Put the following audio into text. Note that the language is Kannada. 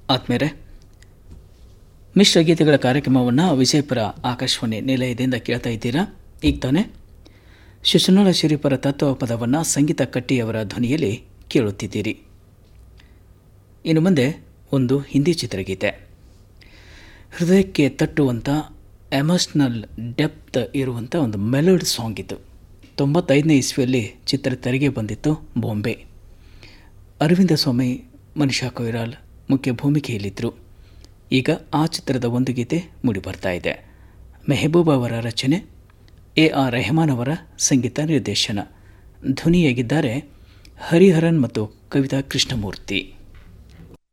ಆತ್ಮೇರೆ ಮಿಶ್ರ ಗೀತೆಗಳ ಕಾರ್ಯಕ್ರಮವನ್ನು ವಿಜಯಪುರ ಆಕಾಶವಾಣಿ ನಿಲಯದಿಂದ ಕೇಳ್ತಾ ಇದ್ದೀರಾ ಈಗ ತಾನೇ ಶಿಶುನಾಳ ಶಿರಿಪರ ತತ್ವ ಪದವನ್ನು ಸಂಗೀತ ಕಟ್ಟಿಯವರ ಧ್ವನಿಯಲ್ಲಿ ಕೇಳುತ್ತಿದ್ದೀರಿ ಇನ್ನು ಮುಂದೆ ಒಂದು ಹಿಂದಿ ಚಿತ್ರಗೀತೆ ಹೃದಯಕ್ಕೆ ತಟ್ಟುವಂಥ ಎಮೋಷ್ನಲ್ ಡೆಪ್ತ್ ಇರುವಂಥ ಒಂದು ಮೆಲೋಡಿ ಸಾಂಗ್ ಇದು ತೊಂಬತ್ತೈದನೇ ಇಸ್ವಿಯಲ್ಲಿ ಚಿತ್ರ ತೆರೆಗೆ ಬಂದಿತ್ತು ಬಾಂಬೆ ಅರವಿಂದ ಸ್ವಾಮಿ ಮನಿಷಾ ಕೊಯ್ರಾಲ್ ಮುಖ್ಯ ಭೂಮಿಕೆಯಲ್ಲಿದ್ದರು ಈಗ ಆ ಚಿತ್ರದ ಒಂದು ಗೀತೆ ಮೂಡಿಬರ್ತಾ ಇದೆ ಮೆಹಬೂಬ್ ಅವರ ರಚನೆ ಎ ಆರ್ ರೆಹಮಾನ್ ಅವರ ಸಂಗೀತ ನಿರ್ದೇಶನ ಧ್ವನಿಯಾಗಿದ್ದಾರೆ ಹರಿಹರನ್ ಮತ್ತು ಕವಿತಾ ಕೃಷ್ಣಮೂರ್ತಿ